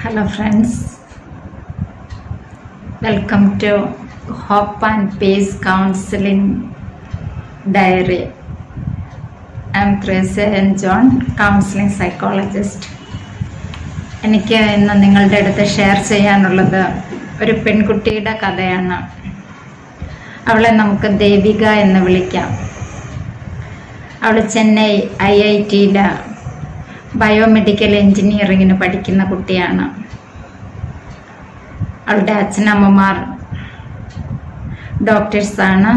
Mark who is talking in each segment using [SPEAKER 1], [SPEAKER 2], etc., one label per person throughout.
[SPEAKER 1] Hello, friends. Welcome to Hope and Peace Counseling Diary. I'm Tracy N. John, counseling psychologist. എനിക്ക് ഇന്ന് നിങ്ങളുടെ അടുത്ത് share ചെയ്യാനുള്ളത് ഒരു പെൺകുട്ടിയുടെ കഥയാണ് അവളെ നമുക്ക് ദേവിക എന്ന് വിളിക്കാം അവൾ ചെന്നൈ ഐ ഐ ടിയിൽ ബയോമെഡിക്കൽ എഞ്ചിനീയറിങ്ങിന് പഠിക്കുന്ന കുട്ടിയാണ് അവളുടെ അച്ഛനമ്മമാർ ഡോക്ടേഴ്സാണ്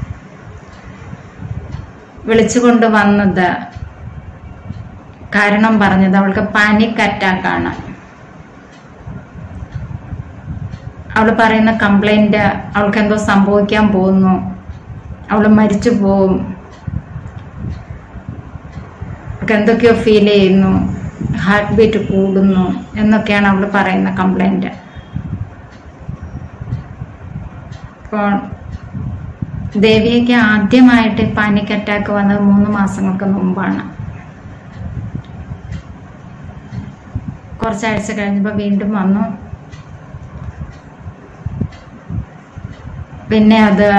[SPEAKER 1] വിളിച്ചുകൊണ്ട് വന്നത് കാരണം പറഞ്ഞത് അവൾക്ക് പാനിക് അറ്റാക്കാണ് അവൾ പറയുന്ന കംപ്ലൈൻറ്റ് അവൾക്ക് എന്തോ സംഭവിക്കാൻ പോകുന്നു അവൾ മരിച്ചു പോവും അവൾക്ക് എന്തൊക്കെയോ ഫീൽ ചെയ്യുന്നു ഹാർട്ട് ബീറ്റ് കൂടുന്നു എന്നൊക്കെയാണ് അവൾ പറയുന്ന കംപ്ലൈൻറ്റ് അപ്പോൾ ദേവിയയ്ക്ക് ആദ്യമായിട്ട് പാനിക് അറ്റാക്ക് വന്നത് മൂന്ന് മാസങ്ങൾക്ക് മുമ്പാണ് കുറച്ചാഴ്ച കഴിഞ്ഞപ്പോൾ വീണ്ടും വന്നു പിന്നെ അത്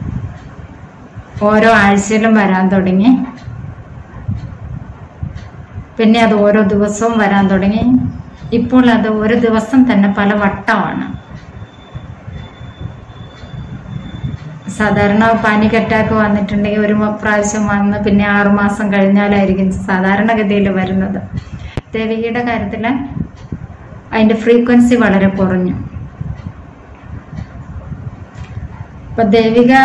[SPEAKER 1] ഓരോ ആഴ്ചയിലും വരാൻ തുടങ്ങി പിന്നെ അത് ഓരോ ദിവസവും വരാൻ തുടങ്ങി ഇപ്പോൾ അത് ഒരു ദിവസം തന്നെ പല വട്ടമാണ് സാധാരണ പാനിക് അറ്റാക്ക് വന്നിട്ടുണ്ടെങ്കിൽ ഒരു പ്രാവശ്യം വന്ന് പിന്നെ ആറുമാസം കഴിഞ്ഞാലായിരിക്കും സാധാരണഗതിയിൽ വരുന്നത് ദേവികയുടെ കാര്യത്തിൽ അതിൻ്റെ ഫ്രീക്വൻസി വളരെ കുറഞ്ഞു അപ്പൊ ദേവിക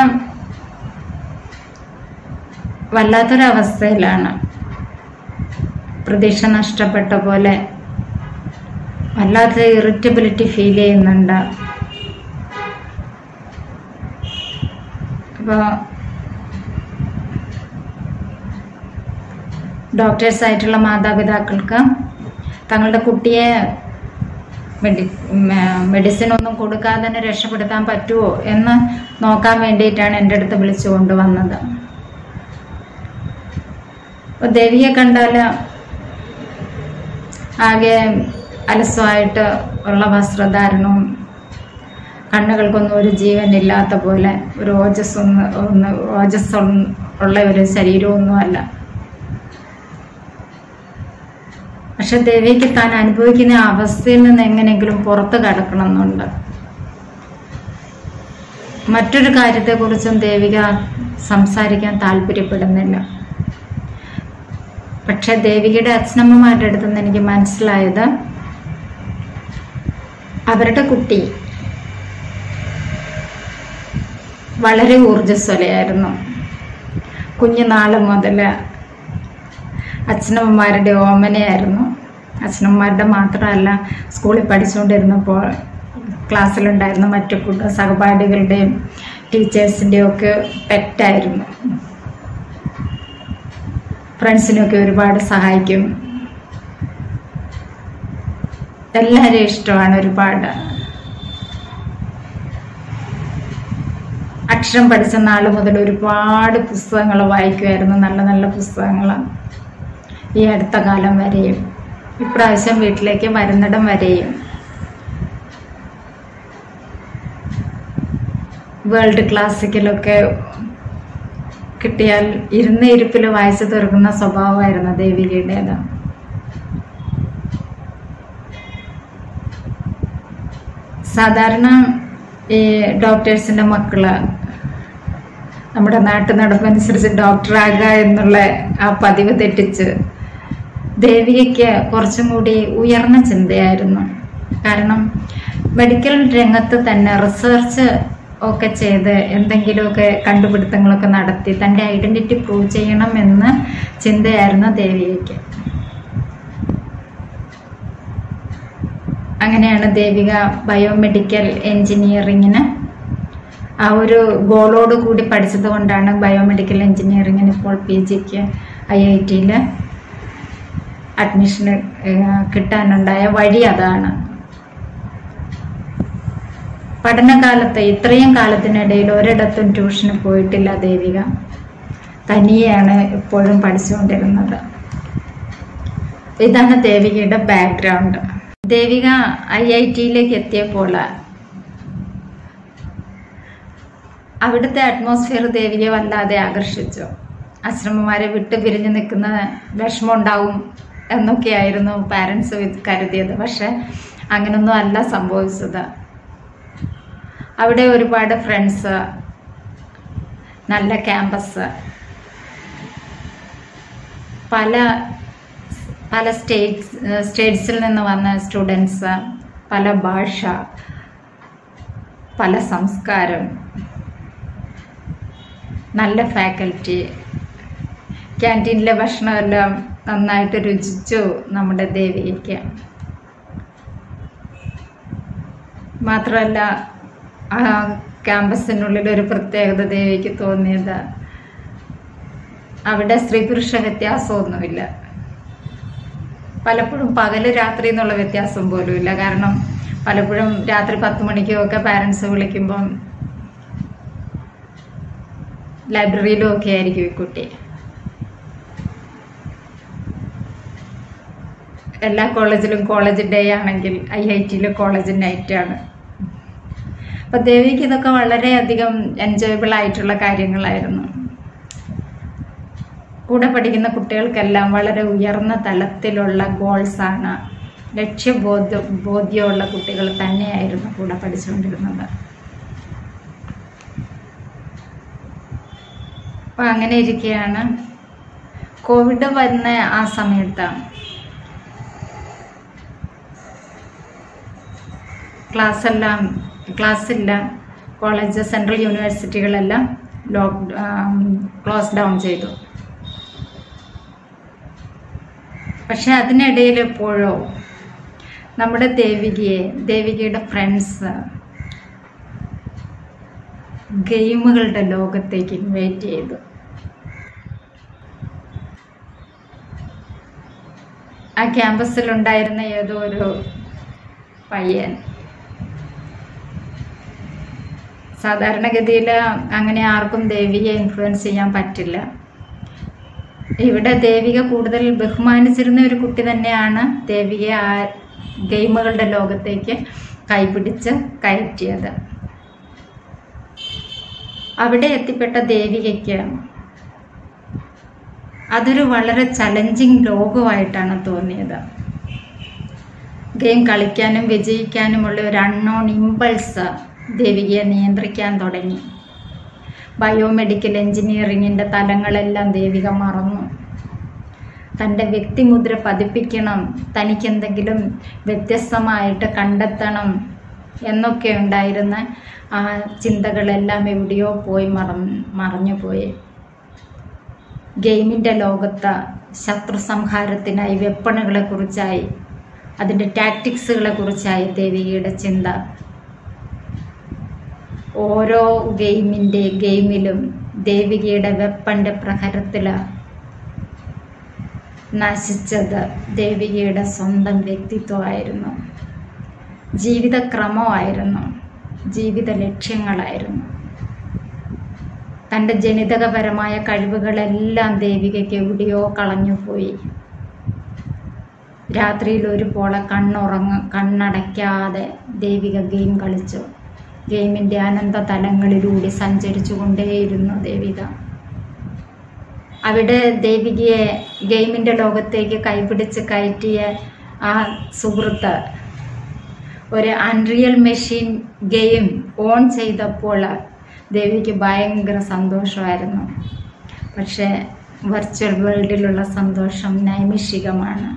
[SPEAKER 1] വല്ലാത്തൊരവസ്ഥയിലാണ് പ്രതീക്ഷ നഷ്ടപ്പെട്ട പോലെ വല്ലാത്ത ഇറിറ്റബിലിറ്റി ഫീൽ ചെയ്യുന്നുണ്ട് അപ്പോൾ ഡോക്ടേഴ്സ് ആയിട്ടുള്ള മാതാപിതാക്കൾക്ക് തങ്ങളുടെ കുട്ടിയെ മെഡി മെഡിസിൻ ഒന്നും കൊടുക്കാതെ തന്നെ രക്ഷപ്പെടുത്താൻ പറ്റുമോ എന്ന് നോക്കാൻ വേണ്ടിയിട്ടാണ് എൻ്റെ അടുത്ത് വിളിച്ചു കൊണ്ടുവന്നത് അപ്പോൾ ദേവിയെ കണ്ടാൽ ആകെ അലസമായിട്ട് ഉള്ള വസ്ത്രധാരണവും കണ്ണുകൾക്കൊന്നും ഒരു ജീവൻ ഇല്ലാത്ത പോലെ ഒരു ഓജസ് ഒന്ന് ഒന്ന് ഓജസ് ഉള്ള ഒരു ശരീരമൊന്നുമല്ല പക്ഷെ ദേവിക്ക് താൻ അനുഭവിക്കുന്ന അവസ്ഥയിൽ നിന്ന് എങ്ങനെയെങ്കിലും പുറത്ത് കടക്കണമെന്നുണ്ട് മറ്റൊരു കാര്യത്തെക്കുറിച്ചും ദേവിക സംസാരിക്കാൻ താല്പര്യപ്പെടുന്നില്ല പക്ഷെ ദേവികയുടെ അച്ഛനമ്മമാരുടെ അടുത്ത് നിന്ന് എനിക്ക് മനസ്സിലായത് അവരുടെ കുട്ടി വളരെ ഊർജ്ജസ്വലയായിരുന്നു കുഞ്ഞുനാൾ മുതൽ അച്ഛനമ്മമാരുടെ ഓമനയായിരുന്നു അച്ഛനമ്മമാരുടെ മാത്രമല്ല സ്കൂളിൽ പഠിച്ചുകൊണ്ടിരുന്നപ്പോൾ ക്ലാസ്സിലുണ്ടായിരുന്ന മറ്റു കുട്ട സഹപാഠികളുടെയും ടീച്ചേഴ്സിൻ്റെയും ഒക്കെ പെറ്റായിരുന്നു ഫ്രണ്ട്സിനൊക്കെ ഒരുപാട് സഹായിക്കും എല്ലാവരെയും ഇഷ്ടമാണ് ഒരുപാട് അക്ഷരം പഠിച്ച നാൾ മുതൽ ഒരുപാട് പുസ്തകങ്ങൾ വായിക്കുമായിരുന്നു നല്ല നല്ല പുസ്തകങ്ങൾ ഈ അടുത്ത കാലം വരെയും ഇപ്രാവശ്യം വീട്ടിലേക്ക് വരുന്നിടം വരെയും വേൾഡ് ക്ലാസിക്കലൊക്കെ കിട്ടിയാൽ ഇരുന്ന ഇരിപ്പിൽ വായിച്ചു തീർക്കുന്ന സ്വഭാവമായിരുന്നു ദേവികയുടേത് സാധാരണ ഈ ഡോക്ടേഴ്സിൻ്റെ മക്കള് നമ്മുടെ നാട്ടു നടപ്പനുസരിച്ച് ഡോക്ടറാകുക എന്നുള്ള ആ പതിവ് തെറ്റിച്ച് ദേവികയ്ക്ക് കുറച്ചും കൂടി ഉയർന്ന ചിന്തയായിരുന്നു കാരണം മെഡിക്കൽ രംഗത്ത് തന്നെ റിസർച്ച് ഒക്കെ ചെയ്ത് എന്തെങ്കിലുമൊക്കെ കണ്ടുപിടുത്തങ്ങളൊക്കെ നടത്തി തൻ്റെ ഐഡൻറ്റിറ്റി പ്രൂവ് ചെയ്യണം എന്ന് ചിന്തയായിരുന്നു ദേവികയ്ക്ക് അങ്ങനെയാണ് ദേവിക ബയോമെഡിക്കൽ എൻജിനീയറിങ്ങിന് ആ ഒരു ഗോളോട് കൂടി പഠിച്ചത് കൊണ്ടാണ് ബയോമെഡിക്കൽ എഞ്ചിനീയറിങ്ങിന് ഇപ്പോൾ പി ജിക്ക് ഐ ഐ ടിയിൽ അഡ്മിഷൻ കിട്ടാനുണ്ടായ വഴി അതാണ് പഠനകാലത്ത് ഇത്രയും കാലത്തിനിടയിൽ ഒരിടത്തും ട്യൂഷന് പോയിട്ടില്ല ദേവിക തനിയെയാണ് എപ്പോഴും പഠിച്ചുകൊണ്ടിരുന്നത് ഇതാണ് ദേവികയുടെ ബാക്ക്ഗ്രൗണ്ട് ദേവിക ഐ ഐ ടിയിലേക്ക് എത്തിയപ്പോൾ അവിടുത്തെ അറ്റ്മോസ്ഫിയർ ദേവിയെ വല്ലാതെ ആകർഷിച്ചു അശ്രമമാരെ വിട്ട് പിരിഞ്ഞു നിൽക്കുന്ന വിഷമം ഉണ്ടാവും എന്നൊക്കെയായിരുന്നു പാരൻസ് കരുതിയത് പക്ഷെ അങ്ങനൊന്നും അല്ല സംഭവിച്ചത് അവിടെ ഒരുപാട് ഫ്രണ്ട്സ് നല്ല ക്യാമ്പസ് പല പല സ്റ്റേറ്റ്സ് സ്റ്റേറ്റ്സിൽ നിന്ന് വന്ന സ്റ്റുഡൻസ് പല ഭാഷ പല സംസ്കാരം നല്ല ഫാക്കൽറ്റി ക്യാൻറ്റീനിലെ ഭക്ഷണമെല്ലാം നന്നായിട്ട് രുചിച്ചു നമ്മുടെ ദേവികയ്ക്ക് മാത്രമല്ല ആ ക്യാമ്പസിനുള്ളിൽ ഒരു പ്രത്യേകത ദേവിക്ക് തോന്നിയത് അവിടെ സ്ത്രീ പുരുഷ വ്യത്യാസമൊന്നുമില്ല പലപ്പോഴും പകല് രാത്രി എന്നുള്ള വ്യത്യാസം പോലും ഇല്ല കാരണം പലപ്പോഴും രാത്രി പത്ത് മണിക്കും ഒക്കെ പാരൻസ് വിളിക്കുമ്പം ലൈബ്രറിയിലും ഒക്കെ ആയിരിക്കും ഈ കുട്ടി എല്ലാ കോളേജിലും കോളേജ് ഡേ ആണെങ്കിൽ ഐ ഐ ടിയിൽ കോളേജ് നൈറ്റ് ആണ് അപ്പൊ ദേവിക്ക് ഇതൊക്കെ വളരെയധികം എൻജോയബിൾ ആയിട്ടുള്ള കാര്യങ്ങളായിരുന്നു കൂടെ പഠിക്കുന്ന കുട്ടികൾക്കെല്ലാം വളരെ ഉയർന്ന തലത്തിലുള്ള ഗോൾസ് ആണ് ലക്ഷ്യബോധ ബോധ്യമുള്ള കുട്ടികൾ തന്നെയായിരുന്നു കൂടെ പഠിച്ചുകൊണ്ടിരുന്നത് അപ്പൊ അങ്ങനെ ഇരിക്കുകയാണ് കോവിഡ് വരുന്ന ആ സമയത്ത് ക്ലാസ് എല്ലാം ക്ലാസ് ഇല്ല കോളേജ് സെൻട്രൽ യൂണിവേഴ്സിറ്റികളെല്ലാം ലോക്ക് ക്ലോസ് ഡൗൺ ചെയ്തു പക്ഷെ അതിനിടയിൽ എപ്പോഴോ നമ്മുടെ ദേവികയെ ദേവികയുടെ ഫ്രണ്ട്സ് ഗെയിമുകളുടെ ലോകത്തേക്ക് ഇൻവൈറ്റ് ചെയ്തു ആ ക്യാമ്പസിലുണ്ടായിരുന്ന ഏതോ ഒരു പയ്യൻ സാധാരണഗതിയിൽ അങ്ങനെ ആർക്കും ദേവിയെ ഇൻഫ്ലുവൻസ് ചെയ്യാൻ പറ്റില്ല ഇവിടെ ദേവിക കൂടുതൽ ബഹുമാനിച്ചിരുന്ന ഒരു കുട്ടി തന്നെയാണ് ദേവികയെ ആ ഗെയിമുകളുടെ ലോകത്തേക്ക് കൈപിടിച്ച് കയറ്റിയത് അവിടെ എത്തിപ്പെട്ട ദേവികയ്ക്ക് അതൊരു വളരെ ചലഞ്ചിങ് ലോകമായിട്ടാണ് തോന്നിയത് ഗെയിം കളിക്കാനും വിജയിക്കാനുമുള്ള ഒരു അൺനോൺ ഇമ്പൾസ് ദേവികയെ നിയന്ത്രിക്കാൻ തുടങ്ങി ബയോമെഡിക്കൽ എഞ്ചിനീയറിങ്ങിൻ്റെ തലങ്ങളെല്ലാം ദേവിക മറന്നു തൻ്റെ വ്യക്തിമുദ്ര പതിപ്പിക്കണം തനിക്കെന്തെങ്കിലും വ്യത്യസ്തമായിട്ട് കണ്ടെത്തണം എന്നൊക്കെ ഉണ്ടായിരുന്ന ആ ചിന്തകളെല്ലാം എവിടെയോ പോയി മറ മറഞ്ഞു പോയി ഗെയിമിൻ്റെ ലോകത്ത് ശത്രു സംഹാരത്തിനായി വെപ്പണുകളെ കുറിച്ചായി അതിൻ്റെ ടാക്ടിക്സുകളെ കുറിച്ചായി ദേവികയുടെ ചിന്ത ഓരോ ഗെയിമിൻ്റെ ഗെയിമിലും ദേവികയുടെ വെപ്പൻ്റെ പ്രഹരത്തിൽ നശിച്ചത് ദേവികയുടെ സ്വന്തം വ്യക്തിത്വമായിരുന്നു ജീവിതക്രമമായിരുന്നു ജീവിത ലക്ഷ്യങ്ങളായിരുന്നു തൻ്റെ ജനിതകപരമായ കഴിവുകളെല്ലാം ദേവികയ്ക്ക് എവിടെയോ കളഞ്ഞുപോയി രാത്രിയിൽ ഒരു പോളെ കണ്ണുറങ്ങ കണ്ണടയ്ക്കാതെ ദേവിക ഗെയിം കളിച്ചു ഗെയിമിൻ്റെ അനന്ത തലങ്ങളിലൂടെ സഞ്ചരിച്ചു കൊണ്ടേയിരുന്നു ദേവിക അവിടെ ദേവികയെ ഗെയിമിൻ്റെ ലോകത്തേക്ക് കൈപിടിച്ച് കയറ്റിയ ആ സുഹൃത്ത് ഒരു അൺറിയൽ മെഷീൻ ഗെയിം ഓൺ ചെയ്തപ്പോൾ ദേവിക്ക് ഭയങ്കര സന്തോഷമായിരുന്നു പക്ഷേ വെർച്വൽ വേൾഡിലുള്ള സന്തോഷം നൈമിഷികമാണ്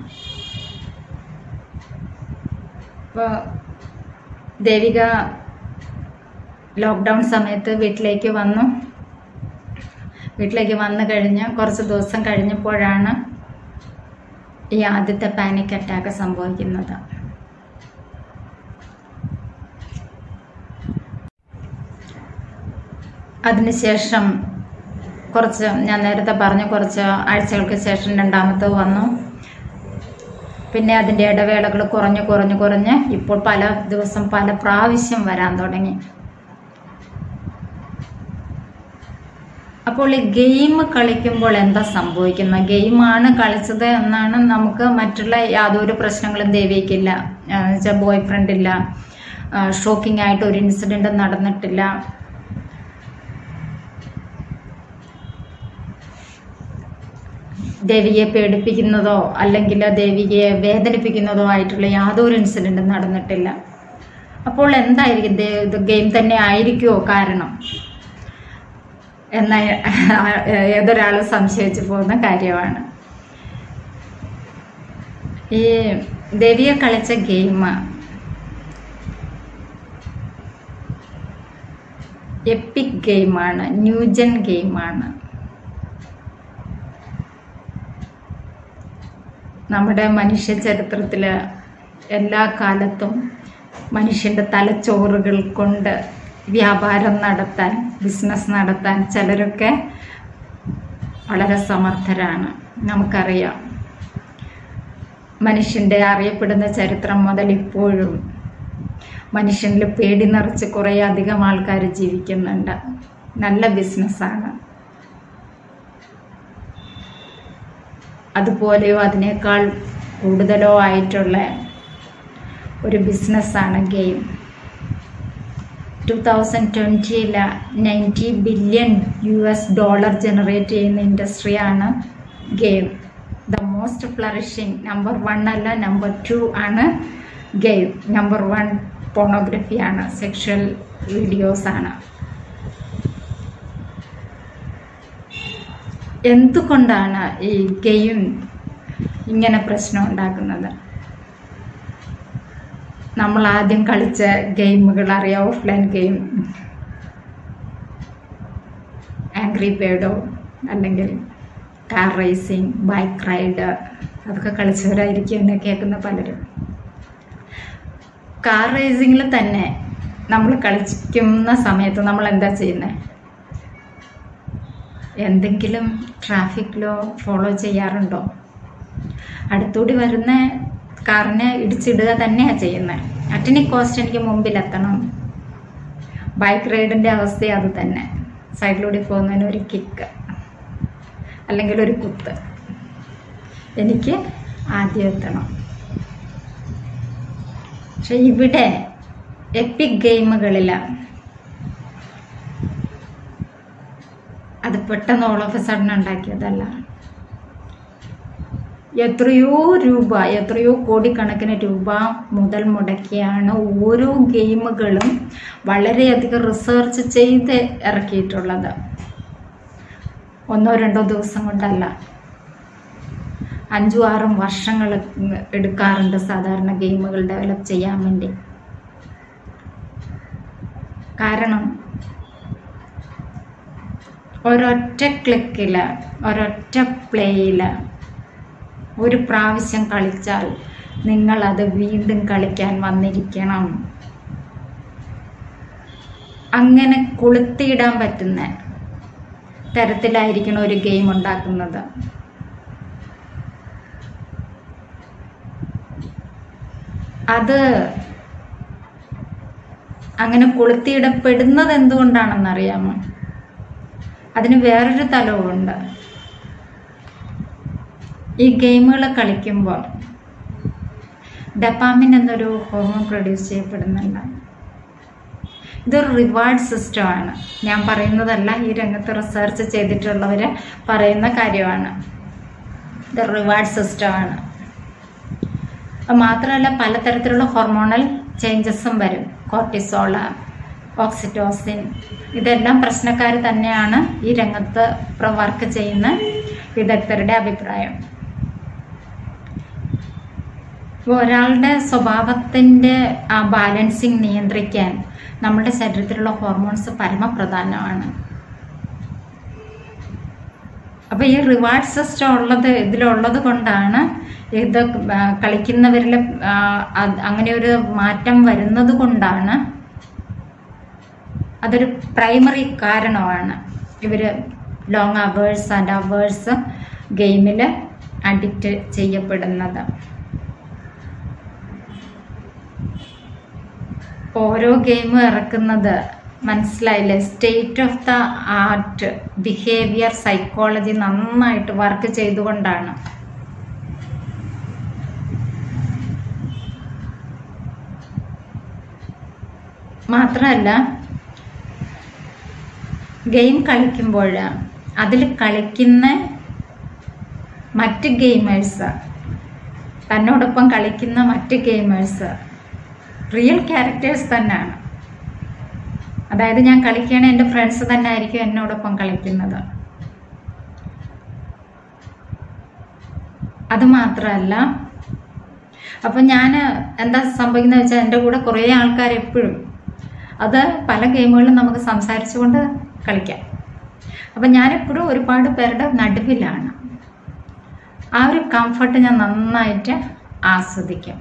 [SPEAKER 1] അപ്പോൾ ദേവിക ലോക്ക്ഡൗൺ സമയത്ത് വീട്ടിലേക്ക് വന്നു വീട്ടിലേക്ക് വന്നു കഴിഞ്ഞ് കുറച്ച് ദിവസം കഴിഞ്ഞപ്പോഴാണ് ഈ ആദ്യത്തെ പാനിക് അറ്റാക്ക് സംഭവിക്കുന്നത് അതിനുശേഷം കുറച്ച് ഞാൻ നേരത്തെ പറഞ്ഞ കുറച്ച് ആഴ്ചകൾക്ക് ശേഷം രണ്ടാമത്തെ വന്നു പിന്നെ അതിൻ്റെ ഇടവേളകൾ കുറഞ്ഞ് കുറഞ്ഞ് കുറഞ്ഞ് ഇപ്പോൾ പല ദിവസം പല പ്രാവശ്യം വരാൻ തുടങ്ങി അപ്പോൾ ഈ ഗെയിം കളിക്കുമ്പോൾ എന്താ സംഭവിക്കുന്നത് ഗെയിമാണ് കളിച്ചത് എന്നാണ് നമുക്ക് മറ്റുള്ള യാതൊരു പ്രശ്നങ്ങളും ദേവിക്കില്ല വെച്ചാൽ ബോയ് ഫ്രണ്ട് ഇല്ല ഷോക്കിംഗ് ആയിട്ട് ഒരു ഇൻസിഡന്റ് നടന്നിട്ടില്ല ദേവിയെ പേടിപ്പിക്കുന്നതോ അല്ലെങ്കിൽ ദേവിയെ വേദനിപ്പിക്കുന്നതോ ആയിട്ടുള്ള യാതൊരു ഇൻസിഡന്റും നടന്നിട്ടില്ല അപ്പോൾ എന്തായിരിക്കും ദേ- ഇത് ഗെയിം തന്നെ ആയിരിക്കുമോ കാരണം എന്ന ഏതൊരാൾ സംശയിച്ചു പോകുന്ന കാര്യമാണ് ഈ ദേവിയെ കളിച്ച ഗെയിം എപ്പിക് ഗെയിമാണ് ന്യൂജൻ ഗെയിമാണ് നമ്മുടെ മനുഷ്യ ചരിത്രത്തിൽ എല്ലാ കാലത്തും മനുഷ്യൻ്റെ തലച്ചോറുകൾ കൊണ്ട് വ്യാപാരം നടത്താൻ ബിസിനസ് നടത്താൻ ചിലരൊക്കെ വളരെ സമർത്ഥരാണ് നമുക്കറിയാം മനുഷ്യൻ്റെ അറിയപ്പെടുന്ന ചരിത്രം മുതൽ ഇപ്പോഴും മനുഷ്യനിൽ പേടി നിറച്ച് കുറേ അധികം ആൾക്കാർ ജീവിക്കുന്നുണ്ട് നല്ല ബിസിനസ്സാണ് അതുപോലെയോ അതിനേക്കാൾ കൂടുതലോ ആയിട്ടുള്ള ഒരു ബിസിനസ്സാണ് ഗെയിം ടു തൗസൻഡ് ട്വൻറ്റിയിൽ ninety billion U S dollar generate ചെയ്യുന്ന ഇൻഡസ്ട്രിയാണ് game the most flourishing number one അല്ല നമ്പർ ടു ആണ് ഗെയിം നമ്പർ വൺ പോണോഗ്രഫിയാണ് സെക്ഷൽ വീഡിയോസാണ് എന്തുകൊണ്ടാണ് ഈ ഗെയിം ഇങ്ങനെ പ്രശ്നം ഉണ്ടാക്കുന്നത് നമ്മൾ ആദ്യം കളിച്ച ഗെയിമുകൾ അറിയാം ഓഫ്ലൈൻ ഗെയിം ആംഗ്രി ബേഡോ അല്ലെങ്കിൽ കാർ റേസിംഗ് ബൈക്ക് റൈഡ് അതൊക്കെ കളിച്ചവരായിരിക്കും എന്നെ കേൾക്കുന്ന പലരും കാർ റേസിങ്ങിൽ തന്നെ നമ്മൾ കളിക്കുന്ന സമയത്ത് നമ്മൾ എന്താ ചെയ്യുന്നത് എന്തെങ്കിലും ട്രാഫിക്കിലോ ഫോളോ ചെയ്യാറുണ്ടോ അടുത്തൂടി വരുന്ന കാറിനെ ഇടിച്ചിടുക തന്നെയാണ് ചെയ്യുന്നത് അറ്റനി കോസ്റ്റ് എനിക്ക് മുമ്പിലെത്തണം ബൈക്ക് റൈഡിൻ്റെ അവസ്ഥ അത് തന്നെ സൈഡിലൂടെ പോകുന്നതിന് ഒരു കിക്ക് അല്ലെങ്കിൽ ഒരു കുത്ത് എനിക്ക് ആദ്യം എത്തണം പക്ഷെ ഇവിടെ എപ്പിക് ഗെയിമുകളിൽ അത് പെട്ടെന്ന് ഓൾ ഓഫ് എ സഡൻ ഉണ്ടാക്കിയതല്ല എത്രയോ രൂപ എത്രയോ കോടിക്കണക്കിന് രൂപ മുതൽ മുടക്കിയാണ് ഓരോ ഗെയിമുകളും വളരെയധികം റിസർച്ച് ചെയ്ത് ഇറക്കിയിട്ടുള്ളത് ഒന്നോ രണ്ടോ ദിവസം കൊണ്ടല്ല അഞ്ചും ആറും വർഷങ്ങൾ എടുക്കാറുണ്ട് സാധാരണ ഗെയിമുകൾ ഡെവലപ്പ് ചെയ്യാൻ വേണ്ടി കാരണം ഒരൊറ്റ ക്ലിക്കിൽ ഒരൊറ്റ പ്ലേയിൽ ഒരു പ്രാവശ്യം കളിച്ചാൽ നിങ്ങളത് വീണ്ടും കളിക്കാൻ വന്നിരിക്കണം അങ്ങനെ കൊളുത്തിയിടാൻ പറ്റുന്ന തരത്തിലായിരിക്കണം ഒരു ഗെയിം ഉണ്ടാക്കുന്നത് അത് അങ്ങനെ കൊളുത്തിയിടപ്പെടുന്നത് എന്തുകൊണ്ടാണെന്നറിയാമോ അതിന് വേറൊരു തലവുമുണ്ട് ഈ ഗെയിമുകൾ കളിക്കുമ്പോൾ ഡപ്പാമിൻ എന്നൊരു ഹോർമോൺ പ്രൊഡ്യൂസ് ചെയ്യപ്പെടുന്നുണ്ട് ഇതൊരു റിവാർഡ് സിസ്റ്റമാണ് ഞാൻ പറയുന്നതല്ല ഈ രംഗത്ത് റിസർച്ച് ചെയ്തിട്ടുള്ളവർ പറയുന്ന കാര്യമാണ് ഇത് റിവാർഡ് സിസ്റ്റമാണ് അത് മാത്രമല്ല പലതരത്തിലുള്ള ഹോർമോണൽ ചേഞ്ചസും വരും കോർട്ടിസോള് ഓക്സിറ്റോസിൻ ഇതെല്ലാം പ്രശ്നക്കാർ തന്നെയാണ് ഈ രംഗത്ത് വർക്ക് ചെയ്യുന്ന വിദഗ്ധരുടെ അഭിപ്രായം ഇപ്പോൾ ഒരാളുടെ സ്വഭാവത്തിൻ്റെ ആ ബാലൻസിങ് നിയന്ത്രിക്കാൻ നമ്മുടെ ശരീരത്തിലുള്ള ഹോർമോൺസ് പരമപ്രധാനമാണ് അപ്പോൾ ഈ റിവാർഡ് സിസ്റ്റം ഉള്ളത് ഇതിലുള്ളത് കൊണ്ടാണ് ഇത് കളിക്കുന്നവരിൽ അങ്ങനെ ഒരു മാറ്റം വരുന്നത് കൊണ്ടാണ് അതൊരു പ്രൈമറി കാരണമാണ് ഇവർ ലോങ് അവേഴ്സ് ആൻഡ് അവേഴ്സ് ഗെയിമിൽ അഡിക്റ്റ് ചെയ്യപ്പെടുന്നത് ഓരോ ഗെയിം ഇറക്കുന്നത് മനസ്സിലായില്ലേ state of the art behaviour psychology നന്നായിട്ട് വർക്ക് ചെയ്തുകൊണ്ടാണ് മാത്രമല്ല ഗെയിം കളിക്കുമ്പോൾ അതിൽ കളിക്കുന്ന മറ്റ് ഗെയിമേഴ്സ് തന്നോടൊപ്പം കളിക്കുന്ന മറ്റ് ഗെയിമേഴ്സ് റിയൽ ക്യാരക്ടേഴ്സ് തന്നെയാണ് അതായത് ഞാൻ കളിക്കുകയാണെങ്കിൽ എൻ്റെ ഫ്രണ്ട്സ് തന്നെ ആയിരിക്കും എന്നോടൊപ്പം കളിക്കുന്നത് അത് മാത്രമല്ല അപ്പം ഞാൻ എന്താ സംഭവിക്കുന്നത് വെച്ചാൽ എൻ്റെ കൂടെ കുറേ ആൾക്കാർ എപ്പോഴും അത് പല ഗെയിമുകളിലും നമുക്ക് സംസാരിച്ചുകൊണ്ട് കളിക്കാം അപ്പം ഞാനെപ്പോഴും ഒരുപാട് പേരുടെ നടുവിലാണ് ആ ഒരു കംഫർട്ട് ഞാൻ നന്നായിട്ട് ആസ്വദിക്കും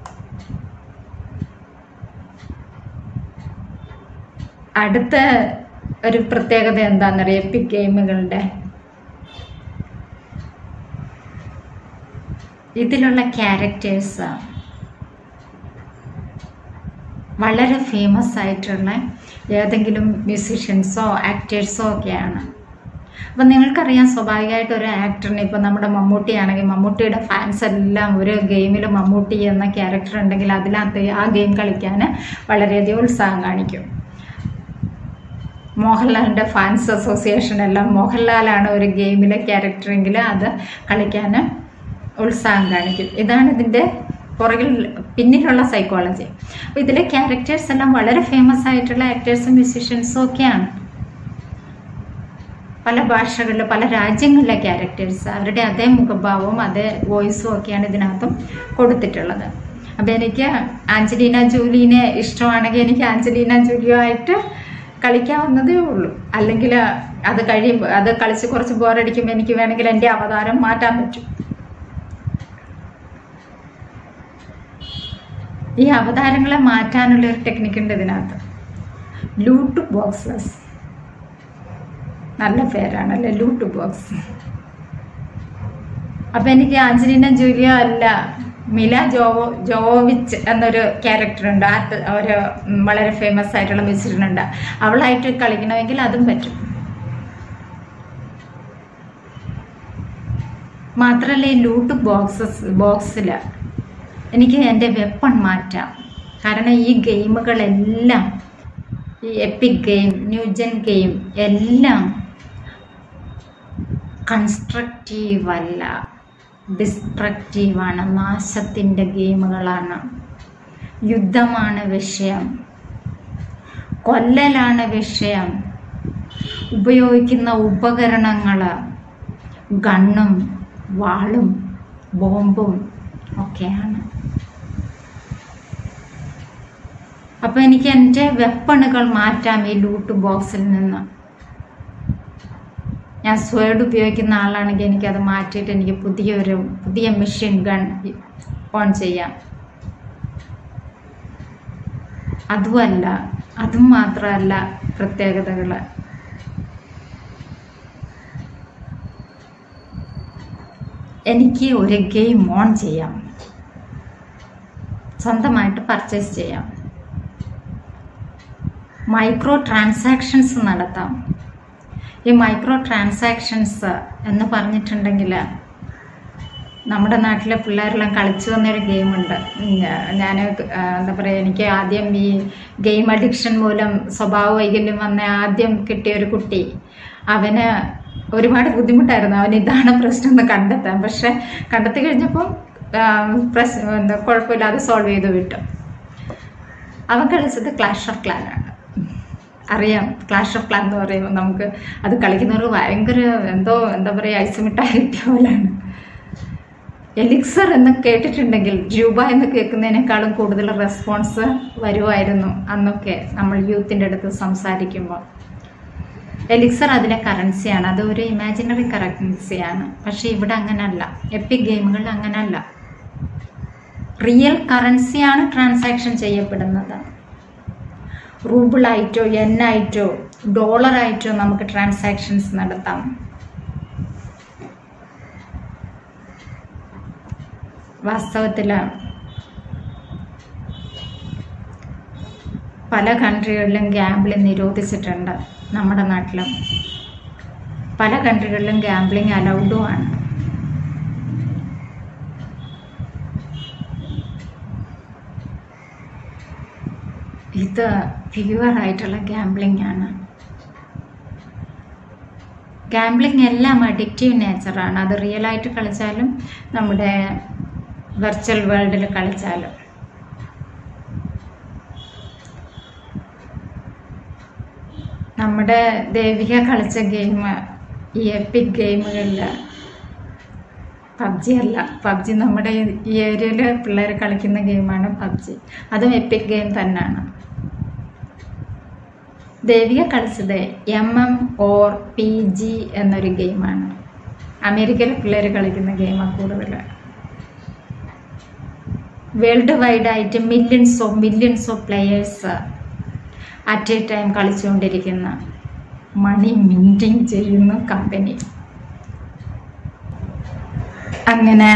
[SPEAKER 1] അടുത്ത ഒരു പ്രത്യേകത എന്താണെന്നറിയാം എപ്പിക് ഗെയിമുകളുടെ ഇതിലുള്ള ക്യാരക്ടേഴ്സ് വളരെ ഫേമസ് ആയിട്ടുള്ള ഏതെങ്കിലും മ്യൂസീഷ്യൻസോ ആക്ടേഴ്സോ ഒക്കെയാണ് അപ്പം നിങ്ങൾക്കറിയാം സ്വാഭാവികമായിട്ട് ഒരു ആക്ടറിന് ഇപ്പം നമ്മുടെ മമ്മൂട്ടി ആണെങ്കിൽ മമ്മൂട്ടിയുടെ ഫാൻസ് എല്ലാം ഒരു ഗെയിമിൽ മമ്മൂട്ടി എന്ന ക്യാരക്ടർ ഉണ്ടെങ്കിൽ അതിനകത്ത് ആ ഗെയിം കളിക്കാൻ വളരെയധികം ഉത്സാഹം കാണിക്കും മോഹൻലാലിൻ്റെ ഫാൻസ് അസോസിയേഷൻ എല്ലാം മോഹൻലാലാണ് ഒരു ഗെയിമിലെ ക്യാരക്ടറെങ്കിൽ അത് കളിക്കാൻ ഉത്സാഹം കാണിക്കും ഇതാണ് ഇതിൻ്റെ പുറകിൽ പിന്നിലുള്ള സൈക്കോളജി അപ്പോൾ ഇതിലെ ക്യാരക്ടേഴ്സ് എല്ലാം വളരെ ഫേമസ് ആയിട്ടുള്ള ആക്ടേഴ്സും മ്യൂസീഷ്യൻസും ഒക്കെയാണ് പല ഭാഷകളിൽ പല രാജ്യങ്ങളിലെ ക്യാരക്ടേഴ്സ് അവരുടെ അതേ മുഖഭാവവും അതേ വോയിസും ഒക്കെയാണ് ഇതിനകത്തും കൊടുത്തിട്ടുള്ളത് അപ്പോൾ എനിക്ക് ആഞ്ചലീന ജൂലിനെ ഇഷ്ടമാണെങ്കിൽ എനിക്ക് ആഞ്ചലീന ജൂലിയോ ആയിട്ട് കളിക്കാവുന്നതേ ഉള്ളൂ അല്ലെങ്കിൽ അത് കഴിയുമ്പോൾ അത് കളിച്ച് കുറച്ച് ബോറടിക്കുമ്പോൾ എനിക്ക് വേണമെങ്കിൽ എൻ്റെ അവതാരം മാറ്റാൻ പറ്റും ഈ അവതാരങ്ങളെ മാറ്റാനുള്ള ഒരു ടെക്നിക്ക് ഉണ്ട് ഇതിനകത്ത് ലൂട്ട് ബോക്സസ് നല്ല പേരാണല്ലേ ലൂട്ട് ബോക്സ് അപ്പം എനിക്ക് ആഞ്ചലീന ജൂലിയോ അല്ല മില ജോവോ ജോവിച്ച് എന്നൊരു ക്യാരക്ടർ ഉണ്ട് ആ ത- ഒരു ഉം, വളരെ ഫേമസ് ആയിട്ടുള്ള മ്യൂസിഷ്യൻ ഉണ്ട് അവളായിട്ട് കളിക്കണമെങ്കിൽ അതും പറ്റും മാത്രമല്ല ഈ ലൂട്ട് ബോക്സസ് ബോക്സിൽ എനിക്ക് എൻ്റെ വെപ്പൺ മാറ്റാം കാരണം ഈ ഗെയിമുകളെല്ലാം ഈ എപ്പിക് ഗെയിം ന്യൂജൻ ഗെയിം എല്ലാം കൺസ്ട്രക്റ്റീവ് അല്ല ഡിസ്ട്രക്റ്റീവാണ് നാശത്തിൻ്റെ ഗെയിമുകളാണ് യുദ്ധമാണ് വിഷയം കൊല്ലലാണ് വിഷയം ഉപയോഗിക്കുന്ന ഉപകരണങ്ങൾ ഗണ്ണും വാളും ബോംബും ഒക്കെയാണ് അപ്പോൾ എനിക്ക് എൻ്റെ വെപ്പണുകൾ മാറ്റാം ഈ ലൂട്ട് ബോക്സിൽ നിന്ന് ഞാൻ സ്വേഡ് ഉപയോഗിക്കുന്ന ആളാണെങ്കിൽ എനിക്കത് മാറ്റിയിട്ട് എനിക്ക് പുതിയൊരു പുതിയ മെഷീൻ ഗൺ ഓൺ ചെയ്യാം അതുമല്ല അതും മാത്രമല്ല പ്രത്യേകതകൾ എനിക്ക് ഒരു ഗെയിം ഓൺ ചെയ്യാം സ്വന്തമായിട്ട് പർച്ചേസ് ചെയ്യാം മൈക്രോ ട്രാൻസാക്ഷൻസ് നടത്താം ഈ മൈക്രോ ട്രാൻസാക്ഷൻസ് എന്ന് പറഞ്ഞിട്ടുണ്ടെങ്കിൽ നമ്മുടെ നാട്ടിലെ പിള്ളേരെല്ലാം കളിച്ചു വന്നൊരു ഗെയിമുണ്ട് ഞാൻ എന്താ പറയുക എനിക്ക് ആദ്യം ഈ ഗെയിം അഡിക്ഷൻ മൂലം സ്വഭാവ വൈകല്യം വന്ന ആദ്യം കിട്ടിയ ഒരു കുട്ടി അവന് ഒരുപാട് ബുദ്ധിമുട്ടായിരുന്നു അവൻ ഇതാണ് പ്രശ്നം എന്ന് കണ്ടെത്താൻ പക്ഷെ കണ്ടെത്തി കഴിഞ്ഞപ്പം ആ, പ്രശ്നം എന്താ കുഴപ്പമില്ലാതെ സോൾവ് ചെയ്ത് വിട്ടു അവൻ കളിച്ചത് ക്ലാഷ് ഓഫ് ക്ലാനാണ് അറിയാം ക്ലാഷ് ഓഫ് ക്ലാൻ എന്ന് പറയുമ്പോൾ നമുക്ക് അത് കളിക്കുന്നവർക്ക് ഭയങ്കര എന്തോ എന്താ പറയുക ഐസുമിട്ടായി കിട്ടിയ പോലെയാണ് എലിക്സർ എന്ന് കേട്ടിട്ടുണ്ടെങ്കിൽ രൂപ എന്ന് കേൾക്കുന്നതിനേക്കാളും കൂടുതൽ റെസ്പോൺസ് വരുമായിരുന്നു അന്നൊക്കെ നമ്മൾ യൂത്തിൻ്റെ അടുത്ത് സംസാരിക്കുമ്പോൾ എലിക്സർ അതിലെ കറൻസിയാണ് അത് ഒരു ഇമാജിനറി കറൻസിയാണ് പക്ഷേ ഇവിടെ അങ്ങനല്ല എപ്പിക് ഗെയിമുകളിൽ അങ്ങനല്ല റിയൽ കറൻസിയാണ് ട്രാൻസാക്ഷൻ ചെയ്യപ്പെടുന്നത് റൂബിളായിട്ടോ എന്നായിട്ടോ ഡോളറായിട്ടോ നമുക്ക് ട്രാൻസാക്ഷൻസ് നടത്താം വാസ്തവത്തിൽ പല കൺട്രികളിലും ഗാംബ്ലിംഗ് നിരോധിച്ചിട്ടുണ്ട് നമ്മുടെ നാട്ടിലും പല കൺട്രികളിലും ഗാംബ്ലിംഗ് അലൗഡും ആണ് ഇത് പ്യുവർ ആയിട്ടുള്ള ഗാംബ്ലിംഗ് ആണ് ഗാംബ്ലിംഗ് എല്ലാം അഡിക്റ്റീവ് നേച്ചറാണ് അത് റിയൽ ആയിട്ട് കളിച്ചാലും നമ്മുടെ വെർച്വൽ വേൾഡിൽ കളിച്ചാലും നമ്മുടെ ദേവിക കളിച്ച ഗെയിം ഈ എപ്പിക് ഗെയിമുകളിൽ പബ്ജി അല്ല പബ്ജി നമ്മുടെ ഈ ഏരിയയിൽ പിള്ളേർ കളിക്കുന്ന ഗെയിമാണ് പബ്ജി അതും എപ്പിക് ഗെയിം തന്നെയാണ് ദേവിക കളിച്ചത് M M O R P G എന്നൊരു ഗെയിമാണ് അമേരിക്കയിലെ പിള്ളേർ കളിക്കുന്ന ഗെയിമാണ് കൂടുതൽ വേൾഡ് വൈഡ് ആയിട്ട് millions of millions of players at a time കളിച്ചുകൊണ്ടിരിക്കുന്ന മണി മിൻറ്റിങ് ചെയ്യുന്ന കമ്പനി അങ്ങനെ